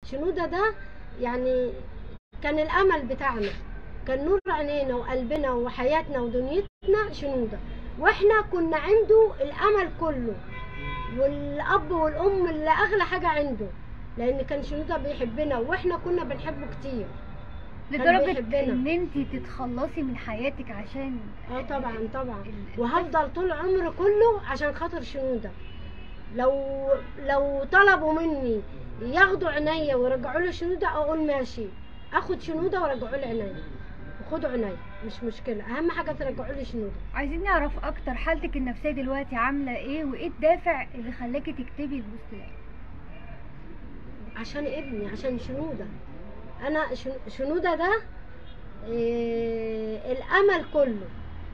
شنودة ده يعني كان الامل بتاعنا كان نور عينينا وقلبنا وحياتنا ودنيتنا شنودة واحنا كنا عنده الامل كله والاب والام اللي اغلى حاجه عنده لان كان شنودة بيحبنا واحنا كنا بنحبه كتير كان لدرجه بيحبنا. ان انت تتخلصي من حياتك عشان اه طبعا طبعا ال- وهفضل طول عمري كله عشان خاطر شنودة لو لو طلبوا مني ياخدوا عينيا ويرجعوا لي شنودة اقول ماشي اخد شنودة ويرجعوا لي عينيا خدوا عينيا مش مشكلة اهم حاجة ترجعوا لي شنودة عايزين نعرف اكتر حالتك النفسيه دلوقتي عامله ايه وايه الدافع اللي خلاكي تكتبي البوست ده عشان ابني عشان شنودة انا شن- شنودة ده إيه الامل كله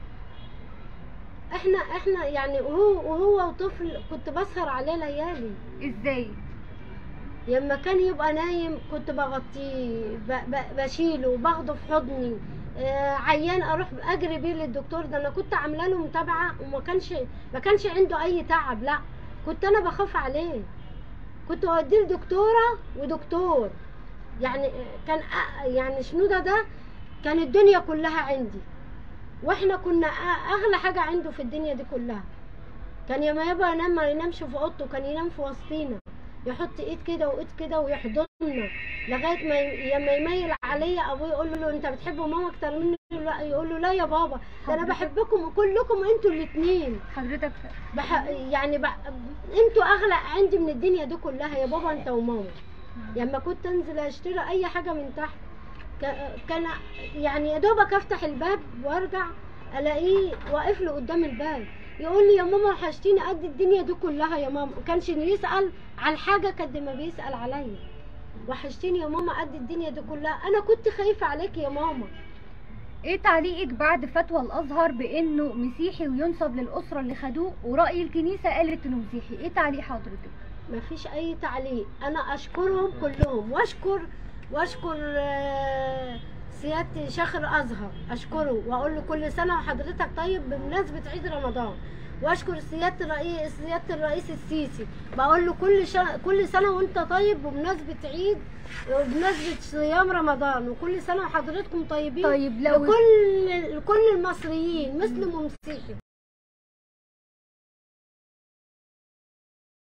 احنا احنا يعني وهو وهو طفل كنت بسهر عليه ليالي ازاي لما كان يبقى نايم كنت بغطيه ب- ب- بشيله باخده في حضني آه، عيان اروح اجري بيه للدكتور ده انا كنت عامله له متابعه وما كانش ما كانش عنده اي تعب لا كنت انا بخاف عليه كنت اوديه لدكتوره ودكتور يعني كان أ- يعني شنوده ده كان الدنيا كلها عندي واحنا كنا أ- اغلى حاجه عنده في الدنيا دي كلها كان يا ما يبقى ينام ما ينامش في اوضته كان ينام في وسطينا يحط ايد كده وايد كده ويحضننا لغايه ما ي- لما يميل عليا ابوي يقول له انت بتحب ماما اكتر مني لا يقول له لا يا بابا ده انا حضرتك- بحبكم كلكم انتوا الاثنين حضرتك بح... يعني بح... انتوا اغلى عندي من الدنيا دي كلها يا بابا انت وماما لما كنت انزل اشتري اي حاجه من تحت ك- كان يعني يا دوبك افتح الباب وارجع الاقيه واقف له قدام الباب يقول لي يا ماما وحشتيني قد الدنيا دي كلها يا ماما ما كانش يسال على حاجه قد ما بيسال عليا وحشتيني يا ماما قد الدنيا دي كلها انا كنت خايفه عليك يا ماما ايه تعليقك بعد فتوى الازهر بانه مسيحي وينسب للاسره اللي خدوه وراي الكنيسه قالت انه مسيحي ايه تعليق حضرتك ما فيش اي تعليق انا اشكرهم كلهم واشكر واشكر آه، سياده شيخ الازهر اشكره واقول له كل سنه وحضرتك طيب بمناسبه عيد رمضان واشكر سياده الرئيس سياده الرئيس السيسي بقول له كل شا... كل سنه وانت طيب بمناسبه عيد وبمناسبه صيام رمضان وكل سنه وحضرتكم طيبين طيب لو لكل كل المصريين مسلم ومسيحي